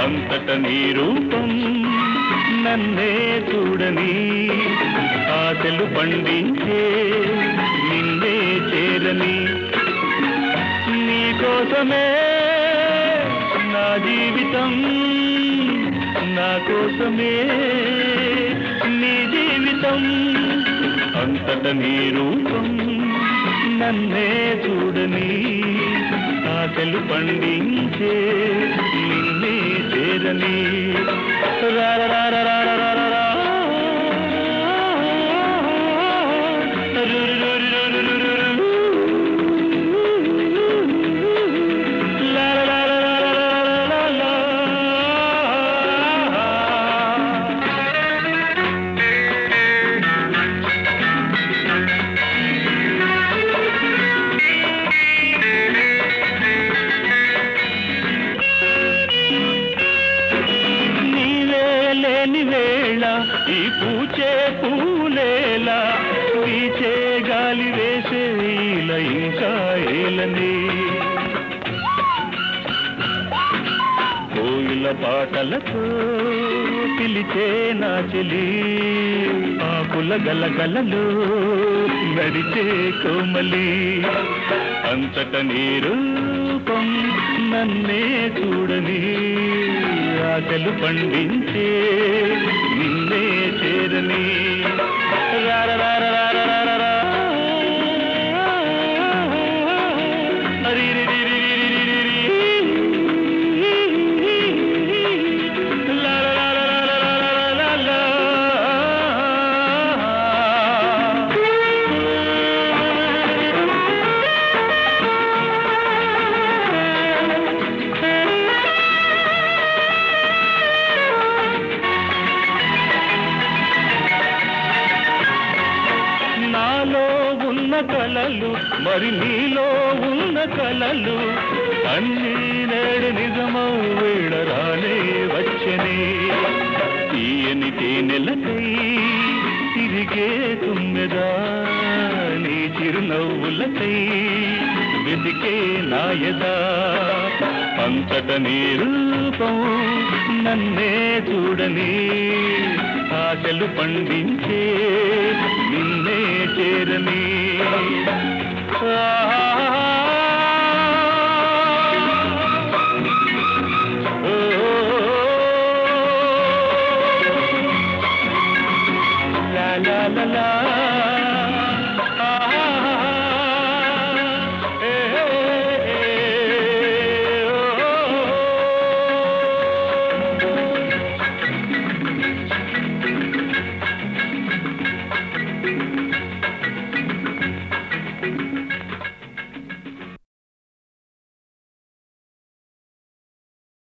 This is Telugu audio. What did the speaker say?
అంతట నీ రూపం నన్నే చూడని ఆశలు పండించే నిన్నే చేరని నీ కోసమే నా జీవితం నా కోసమే నీ జీవితం అంతట నీ రూపం నన్నే చూడని ఆశలు పండించే నిన్నే చేరని రా రా రా రా రా రా రా రా. రు రు రు రు రు రు రు రు. లా లా లా లా లా లా లా లా లా. నీవే లేని వేళ ఈ పూచే పూలేలా వీచే గాలి వేసే ఇలా ఇంకా ఏలని కోయిల పాటలతో పిలిచే నా చెలి ఆకుల గలగలలో నడిచే కోమలి అంతట నీ రూపం నన్నే చూడని ఆశలు పండించే నిన్నే చేరని రార రార రార రార రా. హరి రి రి రి రి రి రి రి రి. లా లా లా లా లా లా లా లా నాలో ఉన్న కలలు మరి నీలో ఉన్న కలలు అన్నీ నేడు నిజమౌ వీడరానే వచ్చనే తీయని తేనెలకై తిరిగే తుమ్మెదా నీ చిరునవ్వులకై వెతికే నాయదా అంతట నీ రూపం నన్నే చూడని ఆశలు పండించే నిన్నే చేరని ఆహా